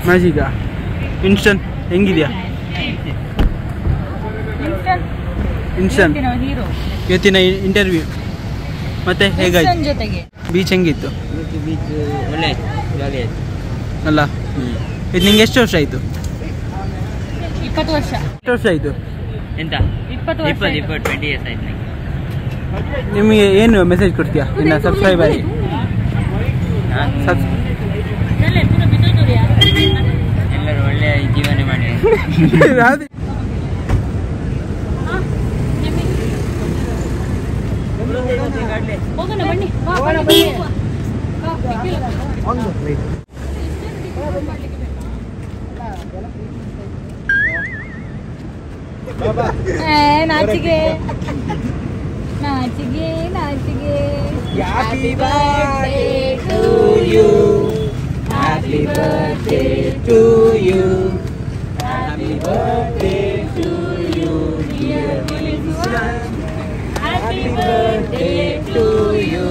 [SPEAKER 7] ಮ್ಯಾಜಿಕಾ ಇನ್ಸ್ಟಂಟ್ ಹೆಂಗಿದ್ಯಾ
[SPEAKER 3] ಇನ್ಸ್ಟನ್
[SPEAKER 2] ಹೀರೋ
[SPEAKER 3] ಇವತ್ತಿನ ಇಂಟರ್ವ್ಯೂ ಮತ್ತೆ ಹೇಗಾಯ್ತು
[SPEAKER 2] ಜೊತೆಗೆ
[SPEAKER 3] ಬೀಚ್ ಹೆಂಗಿತ್ತು
[SPEAKER 4] ಬೀಚ್ ಒಳ್ಳೆ ಆಯ್ತು ಜಾಲಿ ಆಯ್ತು
[SPEAKER 3] ಅಲ್ಲ ಇದು ನಿಂಗೆ ಎಷ್ಟು ವರ್ಷ ಆಯಿತು
[SPEAKER 2] ಇಪ್ಪತ್ತು ವರ್ಷ
[SPEAKER 3] ಎಷ್ಟು ವರ್ಷ ಆಯಿತು
[SPEAKER 4] ಎಂತ
[SPEAKER 2] ಇಪ್ಪತ್ತು ವರ್ಷ
[SPEAKER 4] ಇಪ್ಪತ್ತು
[SPEAKER 2] ಆಯ್ತು.
[SPEAKER 4] ಇಪ್ಪತ್ತು ಟ್ವೆಂಟಿ ಇಯರ್ಸ್ ಆಯ್ತು ನಂಗೆ
[SPEAKER 3] ನಿಮಗೆ ಏನು ಮೆಸೇಜ್ ಕೊಡ್ತೀಯಾ ಇನ್ನು ಸಬ್ಸ್ಕ್ರೈಬರಿಗೆ
[SPEAKER 4] ನಾನು
[SPEAKER 3] ಸಬ್ಸ್
[SPEAKER 2] ನಲ್ಲೆ, ಪುನಃ ಬಿದ್ದೋಯ್ತುರಿಯಾ?
[SPEAKER 4] ಎಲ್ಲರೂ ಒಳ್ಳೆಯ ಜೀವನ ಮಾಡಿ
[SPEAKER 2] ಹೋಗೋಣ ಬನ್ನಿ ಬಾ, ಬನ್ನಿ, ಬನ್ನಿ. ಏ, ನಾಚಿಗೆ ನಾಚಿಗೆ ನಾಚಿಗೆ happy birthday to you happy birthday
[SPEAKER 3] to you
[SPEAKER 2] happy birthday to you dear happy birthday to you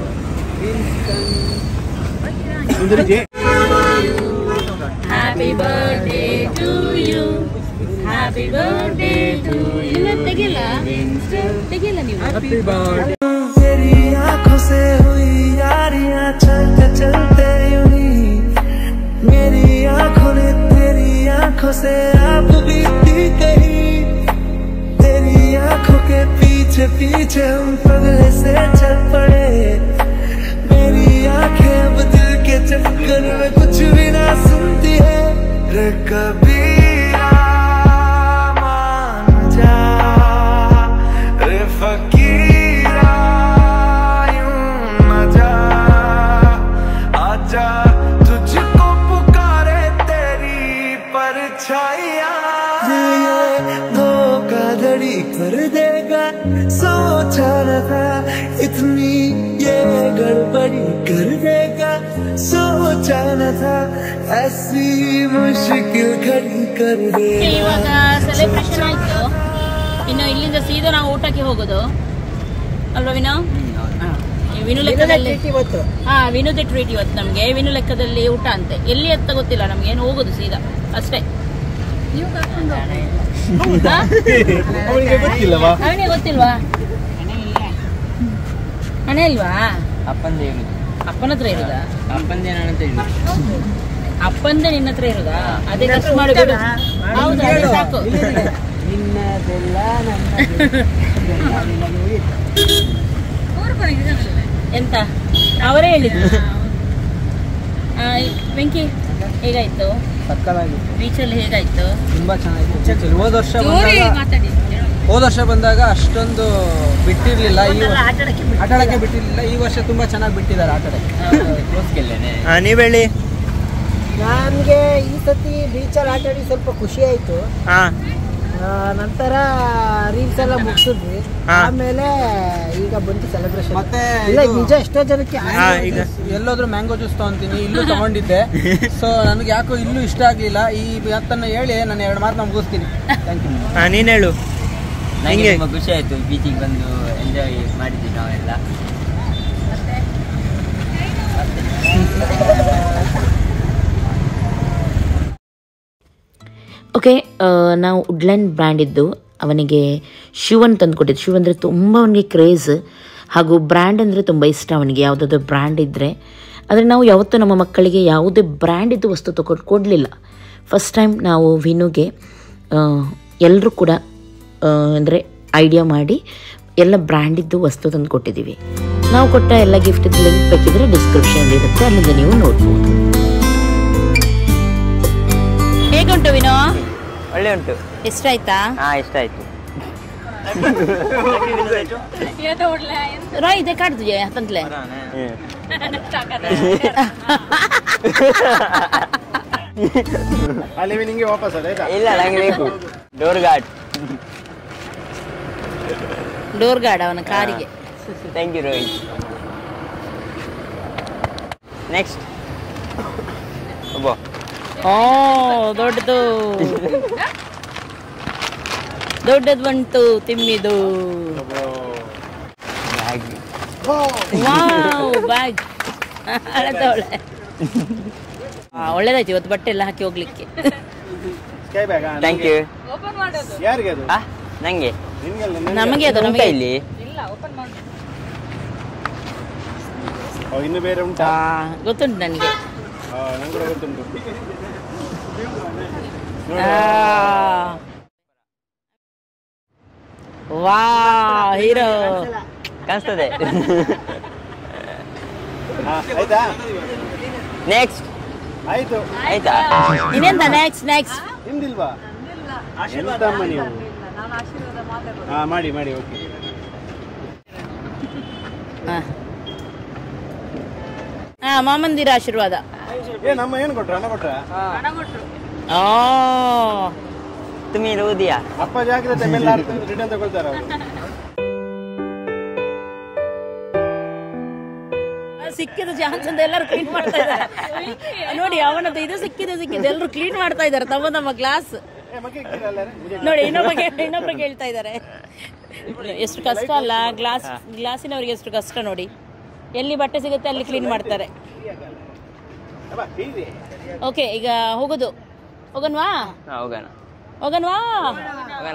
[SPEAKER 2] happy birthday to you happy birthday to you ತೆಗಿಲ್ಲ ತೆಗಿಲ್ಲ ನೀವು
[SPEAKER 5] तेरी आंखों से हुई यारियां चलते चलते यूं ही मेरी आंखों ने तेरी आंखों से आप बीती कही तेरी आंखों के पीछे पीछे हम पगले से चल पड़े मेरी आंखें अब दिल के चक्कर में कुछ भी ना सुनती है रे कबीरा मान जा रे फकीरा यूं न जा आजा तुझको पुकारे तेरी परछाइयाँ ये धोखाधड़ी कर देगा सोचा न था इतनी ये गड़बड़ी कर देगा सोचा न था ऐसी मुश्किल खड़ी कर देगा
[SPEAKER 2] ಇವಾಗ ಸೆಲೆಬ್ರೇಷನ್ ಆಯ್ತು ಇನ್ನು ಇಲ್ಲಿಂದ ಸೀದಾ ನಾವು ಊಟಕ್ಕೆ ಹೋಗೋದು ಅಲ್ವಾ ವಿನೋ ಹಾ. ಈ ವಿನು ಲೆಕ್ಕದಲ್ಲಿ
[SPEAKER 9] ಇವತ್ತು
[SPEAKER 2] ಹಾ ವಿನುದ ಟ್ರೀಟ್ ಇವತ್ತು ನಮ್ಗೆ ವಿನು ಲೆಕ್ಕದಲ್ಲಿ ಊಟ ಅಂತೆ ಎಲ್ಲಿ ಅಂತ ಗೊತ್ತಿಲ್ಲ ನಮ್ಗೆ ಏನು ಹೋಗೋದು ಸೀದಾ ಅಷ್ಟೇ ನೀವು ಕರ್ಕೊಂಡು ಹಾ?
[SPEAKER 3] ಅವನಿಗೆ ಗೊತ್ತಿಲ್ಲವಾ
[SPEAKER 2] ಅವನಿಗೆ ಗೊತ್ತಿಲ್ವಾ ಹಣ ಇಲ್ವಾ
[SPEAKER 4] ಅಪ್ಪಂದೇ ಹೇಳುದು
[SPEAKER 2] ಅಪ್ಪನ ಹತ್ರ ಇರುದಾ
[SPEAKER 4] ಅಪ್ಪಂದೇ ನಾನು ಅಂತ ಹೇಳುದು
[SPEAKER 2] ಅಪ್ಪಂದೆ ನಿನ್ನ ಹತ್ರ ಇರುದಾ ಅದೇ ಖರ್ಚು ಮಾಡಿ ಬಿಡು ಹೌದು ಅದೇ ಸಾಕು
[SPEAKER 9] ನಿನ್ನದೆಲ್ಲ ನನ್ನ
[SPEAKER 2] ಎಂತ ಅವರೇ ಹೇಳಿದ್ರು ಆ, ವೆಂಕಿ ಹೇಗಾಯ್ತು
[SPEAKER 3] ಸಕ್ಕಲಾಗಿತ್ತು
[SPEAKER 2] ಬೀಚಲ್ಲಿ ಹೇಗಾಯ್ತು
[SPEAKER 3] ತುಂಬಾ ಚೆನ್ನಾಗಿತ್ತು ಹೋದ ವರ್ಷ
[SPEAKER 2] ಜೋರಿ
[SPEAKER 3] ಬಂದಾಗ
[SPEAKER 2] ಮಾತಾಡಿ
[SPEAKER 3] ಹೋದ ವರ್ಷ ಬಂದಾಗ ಅಷ್ಟೊಂದು ಬಿಟ್ಟಿರ್ಲಿಲ್ಲ ಈ
[SPEAKER 2] ಮೊದಲೆಲ್ಲ ಆಟ ಆಡಕ್ಕೆ ಬಿಡು.
[SPEAKER 3] ಆಟ ಆಡಕ್ಕೆ ಬಿಟ್ಟಿರ್ಲಿಲ್ಲ ಈ ವರ್ಷ ತುಂಬಾ ಚೆನ್ನಾಗಿ ಬಿಟ್ಟಿದ್ದಾರೆ ಆಟ ಆಡಕ್ಕೆ
[SPEAKER 4] ಕ್ಲೋಸ್ಗೆಲ್ಲೇನೆ
[SPEAKER 3] ನೀವು ಹೇಳಿ
[SPEAKER 9] ನನಗೆ ಈ ಸತಿ ಬೀಚಲ್ಲಿ ಆಟ ಆಡಿ ಸ್ವಲ್ಪ ಖುಷಿ ಆಯ್ತು
[SPEAKER 3] ಹಾ
[SPEAKER 9] ಆ, ನಂತರ ರೀಲ್ಸ್ ಎಲ್ಲ ಮುಗಿಸಿದ್ವಿ
[SPEAKER 3] ಹಾ.
[SPEAKER 9] ಆಮೇಲೆ ಈಗ ಬಂತು ಸೆಲೆಬ್ರೇಷನ್
[SPEAKER 3] ಮತ್ತೆ
[SPEAKER 9] ಇಲ್ಲ
[SPEAKER 3] ಇದು-
[SPEAKER 9] ನಿಜ ಎಷ್ಟೋ ಜನಕ್ಕೆ
[SPEAKER 3] ಈಗ ಎಲ್ಲೋದ್ರೂ ಮ್ಯಾಂಗೋ ಜ್ಯೂಸ್ ತಗೊಂತೀನಿ ಇಲ್ಲೂ ತಗೊಂಡಿದ್ದೆ ಸೊ ನನಗೆ ಯಾಕೋ ಇಲ್ಲೂ ಇಷ್ಟ ಆಗ್ಲಿಲ್ಲ ಈ ಮಾತನ್ನ ಹೇಳಿ ನಾನು ಎರಡು ಮಾತನ್ನ ಮುಗಿಸ್ತೀನಿ ಥ್ಯಾಂಕ್ ಯು
[SPEAKER 4] ನೀನು ಹೇಳು ನನಗೆ ತುಂಬ ಖುಷಿ ಆಯಿತು ಬೀಚಿಗೆ ಬಂದು ಎಂಜಾಯ್ ಮಾಡಿದ್ವಿ ನಾವೆಲ್ಲ
[SPEAKER 6] ಓಕೆ ನಾವು ವುಡ್ಲ್ಯಾಂಡ್ ಬ್ರ್ಯಾಂಡಿದ್ದು ಅವನಿಗೆ ಶೂ ಅಂತ ತಂದು ಕೊಟ್ಟಿದ್ದು ಶೂ ಅಂದರೆ ತುಂಬ ಅವನಿಗೆ ಕ್ರೇಜ್ ಹಾಗೂ ಬ್ರ್ಯಾಂಡ್ ಅಂದರೆ ತುಂಬ ಇಷ್ಟ ಅವನಿಗೆ ಯಾವುದಾದ್ರು ಬ್ರ್ಯಾಂಡ್ ಇದ್ದರೆ ಆದರೆ ನಾವು ಯಾವತ್ತೂ ನಮ್ಮ ಮಕ್ಕಳಿಗೆ ಯಾವುದೇ ಬ್ರ್ಯಾಂಡಿದ್ದು ವಸ್ತು ತಗೊಂಡು ಕೊಡಲಿಲ್ಲ ಫಸ್ಟ್ ಟೈಮ್ ನಾವು ವಿನುಗೆ ಎಲ್ಲರೂ ಕೂಡ ಅಂದರೆ ಐಡಿಯಾ ಮಾಡಿ ಎಲ್ಲ ಬ್ರ್ಯಾಂಡಿದ್ದು ವಸ್ತು ತಂದು ಕೊಟ್ಟಿದ್ದೀವಿ ನಾವು ಕೊಟ್ಟ ಎಲ್ಲ ಗಿಫ್ಟಿದ್ದು ಲಿಂಕ್ ಬೇಕಿದ್ರೆ ಡಿಸ್ಕ್ರಿಪ್ಷನ್ ಇರುತ್ತೆ ಅಲ್ಲಿಂದ ನೀವು ನೋಡ್ಬೋದು
[SPEAKER 2] ಹೇಗುಂಟು ವಿನೋ
[SPEAKER 4] ಒಳ್ಳೆ ಉಂಟು
[SPEAKER 2] ಎಷ್ಟಾಯ್ತಾ
[SPEAKER 4] ಹಾ ಇಷ್ಟ ಆಯ್ತು
[SPEAKER 2] ರಾ ಇದೆ ಕಾಡ್ದು ಹತ್ತಂತ್ಲೆ
[SPEAKER 4] ಇಲ್ಲ ನಂಗೆ ಬೇಕು ಡೋರ್ ಗಾರ್ಡ್
[SPEAKER 2] ಡೋರ್ ಗಾರ್ಡ್ ಅವನ ಕಾರಿಗೆ
[SPEAKER 4] ಥ್ಯಾಂಕ್ ಯು ರೋಹಿತ್ ನೆಕ್ಸ್ಟ್ ಒಬ್ಬ
[SPEAKER 2] ಓ ದೊಡ್ಡದು ದೊಡ್ಡದು ಬಂತು ತಿಮ್ಮಿದು
[SPEAKER 4] ಬ್ಯಾಗ್
[SPEAKER 2] ವಾವ್ ಬ್ಯಾಗ್ ಒಳ್ಳೆ ಒಳ್ಳೇದಾಯ್ತು ಇವತ್ತು ಬಟ್ಟೆ ಎಲ್ಲ ಹಾಕಿ ಹೋಗ್ಲಿಕ್ಕೆ
[SPEAKER 4] ಥ್ಯಾಂಕ್ ಯು
[SPEAKER 7] ಯಾರಿಗೆ
[SPEAKER 4] ಆ ನಂಗೆ
[SPEAKER 2] ನಮಗೆ ಅದು
[SPEAKER 4] ಉಂಟಾ
[SPEAKER 2] ನಮಗೆ
[SPEAKER 4] ಇಲ್ಲಿ
[SPEAKER 10] ಇನ್ನು ಬೇರೆ ಉಂಟಾ
[SPEAKER 2] ಆ, ಗೊತ್ತುಂಟು ನನಗೆ
[SPEAKER 10] ನಂಗೆ ಕೂಡ ಗೊತ್ತುಂಟು
[SPEAKER 2] ವಾ ಹೀರೋ
[SPEAKER 4] ಕಾಣಿಸ್ತದೆ
[SPEAKER 10] ಹಾ, ಆಯ್ತಾ
[SPEAKER 4] ನೆಕ್ಸ್ಟ್
[SPEAKER 10] ಆಯ್ತು
[SPEAKER 4] ಆಯ್ತಾ
[SPEAKER 2] ಇನ್ನೆಂತ ನೆಕ್ಸ್ಟ್ ನೆಕ್ಸ್ಟ್
[SPEAKER 10] ನಿಮ್ದಿಲ್ವಾ ಎಂತಮ್ಮ ನೀವು ಹಾ ಮಾಡಿ ಮಾಡಿ ಓಕೆ
[SPEAKER 2] ಹಾ ಮಾಮಂದಿರ ಆಶೀರ್ವಾದ
[SPEAKER 10] ಏ ನಮ್ಮ ಏನು ಕೊಟ್ರ ಹಣ ಕೊಟ್ರ
[SPEAKER 2] ಆ
[SPEAKER 4] ತುಮಿ ಊದಿಯಾ
[SPEAKER 10] ಅಪ್ಪ ಜಾಗ್ರತೆ ಮೇಲೆ ರಿಟರ್ನ್ ತಗೊಳ್ತಾರ ಅವರು
[SPEAKER 2] ಸಿಕ್ಕಿದ ಚಾನ್ಸ್ ಅಂತ ಎಲ್ಲರೂ ಕ್ಲೀನ್ ಮಾಡ್ತಾ ಇದ್ದಾರೆ ನೋಡಿ ಅವನದ್ದು ಇದು ಸಿಕ್ಕಿದೆ ಸಿಕ್ಕಿದೆ ಎಲ್ಲರೂ ಕ್ಲೀನ್ ಮಾಡ್ತಾ ಇದ್ದಾರೆ ತಮ್ಮ ತಮ್ಮ ಗ್ಲಾಸ್ ನೋಡಿ ಇನ್ನೊಬ್ಬಗೆ ಇನ್ನೊಬ್ರು ಕೇಳ್ತಾ ಇದ್ದಾರೆ ಎಷ್ಟು ಕಷ್ಟ ಅಲ್ಲ ಗ್ಲಾಸ್ ಗ್ಲಾಸಿನವರಿಗೆ ಎಷ್ಟು ಕಷ್ಟ ನೋಡಿ ಎಲ್ಲಿ ಬಟ್ಟೆ ಸಿಗುತ್ತೆ ಅಲ್ಲಿ ಕ್ಲೀನ್ ಮಾಡ್ತಾರೆ ಓಕೆ ಈಗ ಹೋಗೋದು ಹೋಗನ್ವಾ
[SPEAKER 4] ಹಾ, ಹೋಗೋಣ
[SPEAKER 2] ಹೋಗನ್ವಾ
[SPEAKER 4] ಹೋಗೋಣ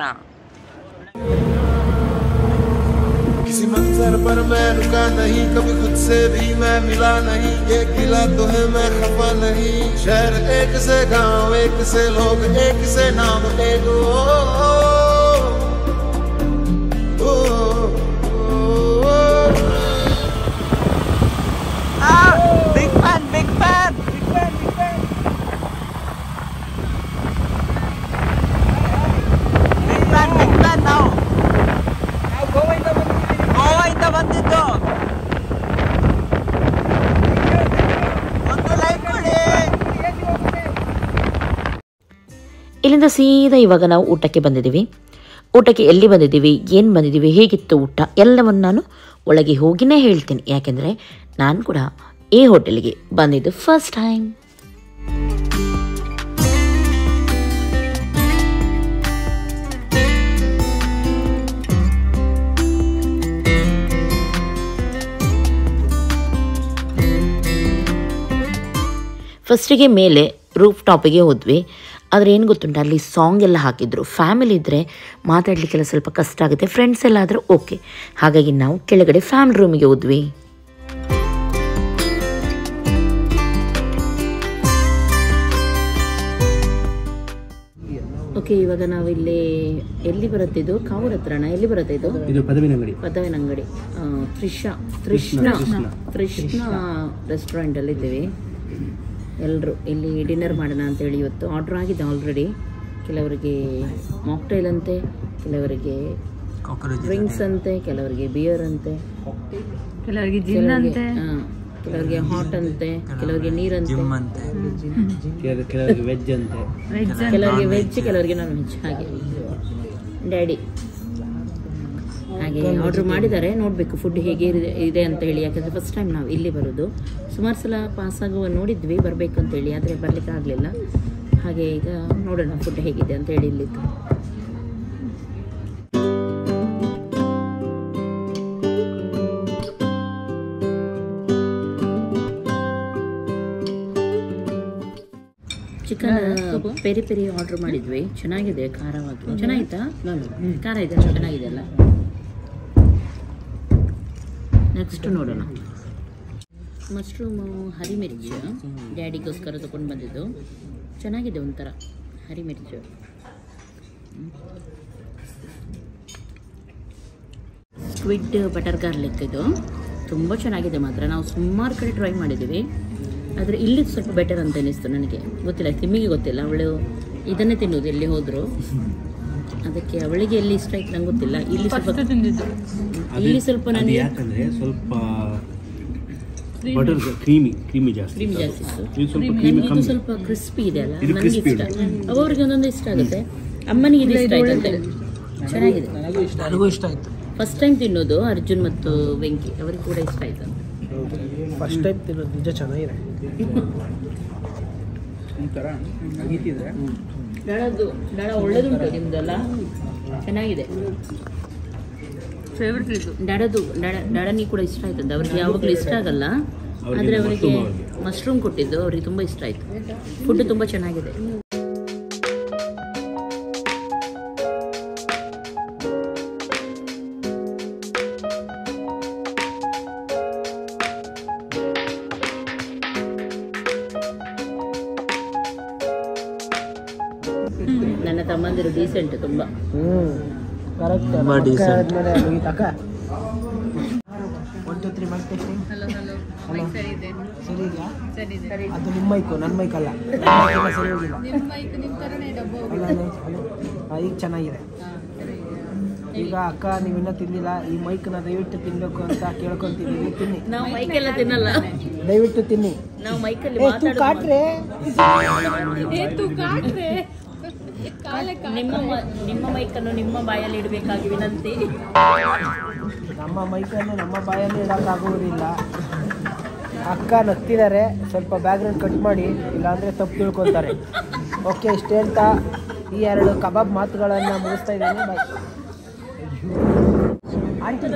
[SPEAKER 11] किसी मंजर पर मैं रुका नहीं कभी खुद से भी मैं मिला नहीं ये गिला तो है मैं खफा नहीं शहर एक से गांव एक से लोग एक से नाम एक ओ, ओ, ओ, ओ,
[SPEAKER 4] big fan big fan big fan big fan ನಾವು ಗೋವಾಯಿಂದ ಬಂದಿದ್ದು ಒಂದು ಲೈಕ್ ಕೊಡಿ
[SPEAKER 6] ಇಲ್ಲಿಂದ ಸೀದಾ ಇವಾಗ ನಾವು ಊಟಕ್ಕೆ ಬಂದಿದ್ದೀವಿ ಊಟಕ್ಕೆ ಎಲ್ಲಿ ಬಂದಿದ್ದೀವಿ ಏನು ಬಂದಿದ್ದೀವಿ ಹೇಗಿತ್ತು ಊಟ ಎಲ್ಲವನ್ನು ನಾನು ಒಳಗೆ ಹೋಗಿನೇ ಹೇಳ್ತೀನಿ ಯಾಕೆಂದರೆ ನಾನು ಕೂಡ ಈ ಹೋಟೆಲ್ಗೆ ಬಂದಿದ್ದು ಫಸ್ಟ್ ಟೈಮ್ ಫಸ್ಟಿಗೆ ಮೇಲೆ ರೂಫ್ ಟಾಪಿಗೆ ಹೋದ್ವಿ ಆದರೆ ಏನು ಗೊತ್ತುಂಟ ಅಲ್ಲಿ ಸಾಂಗ್ ಎಲ್ಲ ಹಾಕಿದ್ರು ಫ್ಯಾಮಿಲಿ ಇದ್ದರೆ ಮಾತಾಡಲಿಕ್ಕೆಲ್ಲ ಸ್ವಲ್ಪ ಕಷ್ಟ ಆಗುತ್ತೆ ಫ್ರೆಂಡ್ಸ್ ಎಲ್ಲ ಆದರೆ ಓಕೆ ಹಾಗಾಗಿ ನಾವು ಕೆಳಗಡೆ ಫ್ಯಾಮಿಲಿ ರೂಮಿಗೆ ಹೋದ್ವಿ ಓಕೆ ಇವಾಗ ನಾವು ಇಲ್ಲಿ ಎಲ್ಲಿ ಬರುತ್ತೆ ಇದು ಕಾವೂರ್ ಹತ್ರನ ಎಲ್ಲಿ ಬರುತ್ತೆ ಇದು
[SPEAKER 10] ಇದು ಪದವಿನ ಅಂಗಡಿ
[SPEAKER 6] ಪದವಿನ ಅಂಗಡಿ ಆ, ತ್ರಿಷ ತೃಷ್ಣ ತೃಷ್ಣ ರೆಸ್ಟೋರೆಂಟ್ ಅಲ್ಲಿ ಇದ್ದೀವಿ ಎಲ್ಲರೂ ಇಲ್ಲಿ ಡಿನ್ನರ್ ಮಾಡೋಣ ಅಂತೇಳಿ ಇವತ್ತು ಆರ್ಡರ್ ಆಗಿದೆ ಆಲ್ರೆಡಿ ಕೆಲವರಿಗೆ ಮಾಕ್ಟೈಲ್ ಅಂತೆ ಕೆಲವರಿಗೆ ಡ್ರಿಂಕ್ಸ್ ಅಂತೆ ಕೆಲವರಿಗೆ ಬಿಯರ್ ಅಂತೆ
[SPEAKER 2] ಕೆಲವರಿಗೆ
[SPEAKER 6] ಕೆಲವರಿಗೆ ಹಾ, ಕೆಲವರಿಗೆ ಹಾಟ್ ಅಂತೆ ಕೆಲವರಿಗೆ ನೀರಂತೆ
[SPEAKER 10] ಕೆಲವರಿಗೆ ವೆಜ್ ಅಂತೆ
[SPEAKER 6] ಕೆಲವರಿಗೆ ವೆಜ್ ಕೆಲವರಿಗೆ ನಾನ್ ವೆಜ್ ಹಾಗೆ ಡ್ಯಾಡಿ ಹಾಗೆ ಆರ್ಡರ್ ಮಾಡಿದ್ದಾರೆ ನೋಡಬೇಕು ಫುಡ್ ಹೇಗೆ ಇದೆ- ಇದೆ ಅಂತ ಹೇಳಿ ಯಾಕಂದರೆ ಫಸ್ಟ್ ಟೈಮ್ ನಾವು ಇಲ್ಲಿ ಬರೋದು ಸುಮಾರು ಸಲ ಪಾಸ್ ಆಗುವ ನೋಡಿದ್ವಿ ಬರಬೇಕು ಅಂತೇಳಿ ಆದರೆ ಬರಲಿಕ್ಕೆ ಆಗಲಿಲ್ಲ ಹಾಗೆ ಈಗ ನೋಡೋಣ ಫುಡ್ ಹೇಗಿದೆ ಅಂತ ಹೇಳಿ ಇಲ್ಲಿದ್ದು ಚಿಕನ್ ಪೆರಿ ಪೆರಿ ಆರ್ಡರ್ ಮಾಡಿದ್ವಿ ಚೆನ್ನಾಗಿದೆ ಖಾರವಾಗಿ ಚೆನ್ನಾಗಿತ್ತಾ ಖಾರ ಇದೆ ಚೆನ್ನಾಗಿದೆ ಅಲ್ಲ ನೆಕ್ಸ್ಟ್ ನೋಡೋಣ ಮಶ್ರೂಮು ಹರಿಮಿರ್ಚು ಡ್ಯಾಡಿಗೋಸ್ಕರ ತಗೊಂಡು ಬಂದಿದ್ದು ಚೆನ್ನಾಗಿದೆ ಒಂಥರ ಹರಿಮಿರ್ಚು ಸ್ಕ್ವಿಡ್ ಬಟರ್ ಗಾರ್ಲಿಕ್ ಇದು ತುಂಬ ಚೆನ್ನಾಗಿದೆ ಮಾತ್ರ ನಾವು ಸುಮಾರು ಕಡೆ ಟ್ರೈ ಮಾಡಿದ್ದೀವಿ ಆದರೆ ಇಲ್ಲಿ ಸ್ವಲ್ಪ ಬೆಟರ್ ಅಂತ ಅನಿಸ್ತು ನನಗೆ ಗೊತ್ತಿಲ್ಲ ತಿಮ್ಮಿಗೆ ಗೊತ್ತಿಲ್ಲ ಅವಳು ಇದನ್ನೇ ತಿನ್ನೋದು ಎಲ್ಲಿ ಹೋದ್ರು ಅದಕ್ಕೆ ಅವಳಿಗೆ ಎಲ್ಲಿ ಇಷ್ಟ ಆಯ್ತು ನಂಗೆ ಗೊತ್ತಿಲ್ಲ ಇಲ್ಲಿ ಸ್ವಲ್ಪ ಇಲ್ಲಿ ಸ್ವಲ್ಪ
[SPEAKER 10] ಅದು
[SPEAKER 6] ನನಗೆ
[SPEAKER 10] ಯಾಕಂದ್ರೆ ಸ್ವಲ್ಪ ಬಟರ್ ಕ್ರೀಮಿ ಕ್ರೀಮಿ ಜಾಸ್ತಿ
[SPEAKER 6] ಕ್ರೀಮ್ ಜಾಸ್ತಿ ಇತ್ತು
[SPEAKER 10] ಇದು ಸ್ವಲ್ಪ
[SPEAKER 6] ನನಗೆ
[SPEAKER 10] ಕ್ರೀಮಿ
[SPEAKER 6] ಇದು
[SPEAKER 10] ಕಮ್ಮಿ
[SPEAKER 6] ಸ್ವಲ್ಪ ಕ್ರಿಸ್ಪಿ ಇದೆ ಅಲ್ಲ
[SPEAKER 10] ಇದು
[SPEAKER 6] ನನಗೆ
[SPEAKER 10] crispy
[SPEAKER 6] ಇಷ್ಟ ಅವರಿಗೆ ಒಂದೊಂದು ಇಷ್ಟ ಆಗುತ್ತೆ ಅಮ್ಮನಿಗೆ ಇದು ಇಷ್ಟ ಆಯ್ತಂತೆ ಚೆನ್ನಾಗಿದೆ
[SPEAKER 3] ನನಗೂ ಇಷ್ಟ ನನಗೂ ಇಷ್ಟ ಆಯ್ತು
[SPEAKER 6] ಫಸ್ಟ್ ಟೈಮ್ ತಿನ್ನೋದು ಅರ್ಜುನ್ ಮತ್ತು ವೆಂಕಿ ಅವರಿಗೆ ಕೂಡ ಇಷ್ಟ ಆಯ್ತು
[SPEAKER 9] ಫಸ್ಟ್ ಟೈಮ್ ತಿನ್ನೋದು ನಿಜ ಚೆನ್ನಾಗಿದೆ
[SPEAKER 3] ಒಂಥರ ಅಗೀತಿದ್ರೆ
[SPEAKER 6] ಡಳದ್ದು ಡಳ ಒಳ್ಳೇದುಂಟು ನಿಮ್ದಲ್ಲ ಚೆನ್ನಾಗಿದೆ
[SPEAKER 2] ಫೇವ್ರೆಟ್ ಇದು
[SPEAKER 6] ಡಡದು ಡಡ ಡಡನಿ ಕೂಡ ಇಷ್ಟ ಆಯ್ತಂತೆ ಅವ್ರಿಗೆ ಯಾವಾಗಲೂ ಇಷ್ಟ ಆಗಲ್ಲ
[SPEAKER 10] ಅವ್ರಿಗೆ
[SPEAKER 6] ಆದರೆ ಅವರಿಗೆ
[SPEAKER 10] mushroom ಅವ್ರಿಗೆ.
[SPEAKER 6] ಮಶ್ರೂಮ್ ಕೊಟ್ಟಿದ್ದು ಅವರಿಗೆ ತುಂಬ ಇಷ್ಟ ಆಯಿತು ಫುಡ್ ತುಂಬ ಚೆನ್ನಾಗಿದೆ
[SPEAKER 2] ಅಮ್ಮಂದಿರು ಡೀಸೆಂಟ್ ತುಂಬ
[SPEAKER 9] ಹ್ಮ್ ಕರೆಕ್ಟ್
[SPEAKER 4] ತುಂಬಾ decent.
[SPEAKER 9] ಆದ್ಮೇಲೆ ಮುಗೀತಕ್ಕ one two three mic testing ಸರಿ ಇದೆಯಾ ಅದು ನಿಮ್ಮ ಮೈಕು ನನ್ನ ಮೈಕ್ ಅಲ್ಲ ನನ್ನ mic ಎಲ್ಲ ಸರಿ ಹೋಗಿಲ್ಲ ಅಲ್ಲ, ಅಲ್ಲ, ಅಲ್ಲ. ಹಾ, ಈಗ ಚೆನ್ನಾಗಿದೆ ಈಗ ಅಕ್ಕ ನೀವು ಇನ್ನೂ ತಿಂದಿಲ್ಲ ಈ ಮೈಕ್ನ ದಯವಿಟ್ಟು ತಿನ್ಬೇಕು ಅಂತ ಕೇಳ್ಕೊಂತಿದ್ದೀವಿ ತಿನ್ನಿ
[SPEAKER 2] ನಾವು ಮೈಕೆಲ್ಲ ತಿನ್ನಲ್ಲ
[SPEAKER 9] ದಯವಿಟ್ಟು ತಿನ್ನಿ
[SPEAKER 2] ನಾವು ಮೈಕಲ್ಲಿ
[SPEAKER 9] ಏ, ತು ಕಾಟ್ರೆ
[SPEAKER 2] ನಿಮ್ಮ ಮ- ನಿಮ್ಮ ಮೈಕನ್ನು ನಿಮ್ಮ ಬಾಯಲ್ಲಿ ಇಡಬೇಕಾಗಿ ವಿನಂತಿ
[SPEAKER 9] ನಮ್ಮ ಮೈಕನ್ನು ನಮ್ಮ ಬಾಯಲ್ಲಿ ಇಡೋಕ್ಕಾಗುವುದಿಲ್ಲ ಅಕ್ಕ ನಗ್ತಿದ್ದಾರೆ ಸ್ವಲ್ಪ ಬ್ಯಾಕ್ಗ್ರೌಂಡ್ ಕಟ್ ಮಾಡಿ ಇಲ್ಲಾಂದರೆ ತಪ್ಪು ತಿಳ್ಕೊತಾರೆ ಓಕೆ ಇಷ್ಟು ಹೇಳ್ತಾ ಈ ಎರಡು ಕಬಾಬ್ ಮಾತುಗಳನ್ನು ಮುಗಿಸ್ತಾ ಇದ್ದೀನಿ ಬಾಯ್ ಆಂಟಿ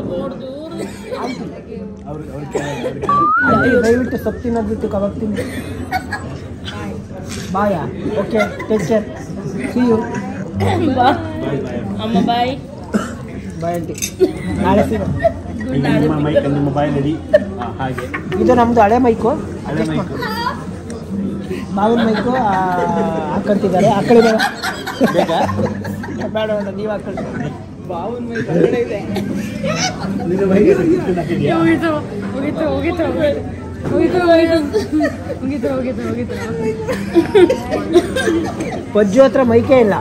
[SPEAKER 9] ಆಂಟಿ ದಯವಿಟ್ಟು ಸೊಪ್ಪು ತಿನ್ನೋದು ಬಿಟ್ಟು ಕಬಾಬ್ ತಿನ್ನಿ ಬಾಯ okay take care see you
[SPEAKER 2] ಬಾ ಅಮ್ಮ ಬಾಯ್
[SPEAKER 9] ಬಾಯ್ ಆಂಟಿ ನಾಳೆ ಸಿಗೋಣ
[SPEAKER 10] ನಿಮ್ಮ ಮೈಕ್ ನಿಮ್ಮ ಬಾಯಲ್ಲಿ ಹಾಗೆ
[SPEAKER 9] ಇದು ನಮ್ದು ಹಳೆ ಮೈಕು
[SPEAKER 10] ಹಳೆ ಮೈಕ್
[SPEAKER 9] ಮಾವಿನ ಮೈಕು ಆ, ಹಾಕೊಂತಿದ್ದಾರೆ ಹಾಕೊಳ್ಳಿ ಬೇಡ ಬೇಡ ಬೇಡ ಬೇಡ ನೀವು ಹಾಕೊಳ್ಳಿ ಮಾವಿನ ಮೈಕ್ ಹೊರಗಡೆ ಇದೆ
[SPEAKER 10] ನಿನ್ನ ಮೈಕ್ ಹಾಕಿದ್ಯಾ
[SPEAKER 9] ಪಜ್ಜು ಹತ್ರ ಮೈಕೇ ಇಲ್ಲ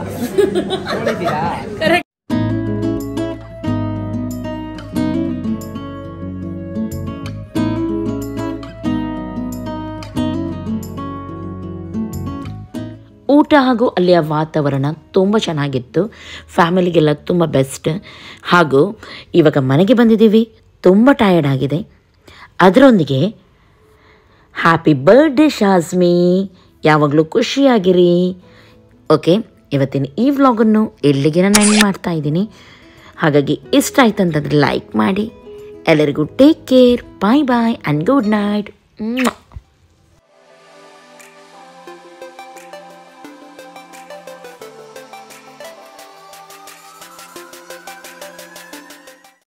[SPEAKER 6] ಊಟ ಹಾಗೂ ಅಲ್ಲಿಯ ವಾತಾವರಣ ತುಂಬ ಚೆನ್ನಾಗಿತ್ತು ಫ್ಯಾಮಿಲಿಗೆಲ್ಲ ತುಂಬ ಬೆಸ್ಟ್ ಹಾಗೂ ಇವಾಗ ಮನೆಗೆ ಬಂದಿದ್ದೀವಿ ತುಂಬ ಟಯರ್ಡ್ ಆಗಿದೆ ಅದರೊಂದಿಗೆ ಹ್ಯಾಪಿ ಬರ್ಡೇ ಶಾಸ್ಮಿ ಯಾವಾಗಲೂ ಖುಷಿಯಾಗಿರಿ ಓಕೆ ಇವತ್ತಿನ ಈ ವ್ಲಾಗನ್ನು ಎಲ್ಲಿಗೆ ನಾನು ಎಂಡ್ ಮಾಡ್ತಾ ಇದ್ದೀನಿ ಹಾಗಾಗಿ ಇಷ್ಟ ಆಯ್ತು ಅಂತಂದರೆ ಲೈಕ್ ಮಾಡಿ ಎಲ್ಲರಿಗೂ take care bye bye and good night